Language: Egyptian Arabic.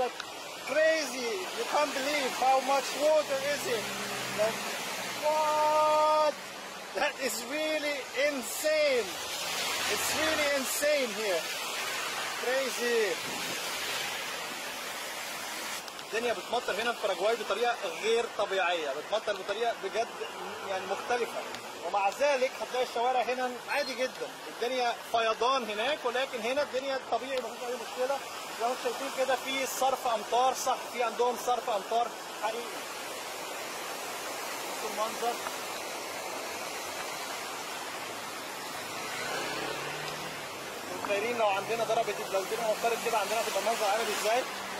like crazy. You can't believe how much water is it. Like, what? That is really insane. It's really insane here. Crazy. الدنيا بتمطر هنا في باراجواي بطريقه غير طبيعيه بتمطر بطريقه بجد يعني مختلفه ومع ذلك هتلاقي الشوارع هنا عادي جدا الدنيا فيضان هناك ولكن هنا الدنيا طبيعي مفيش اي مشكله زي ما انتم شايفين كده في صرف امطار صح في عندهم صرف امطار حقيقي بصوا المنظر متخيلين لو عندنا ضربت لو الدنيا مطرت كده عندنا هتبقى المنظر عامل ازاي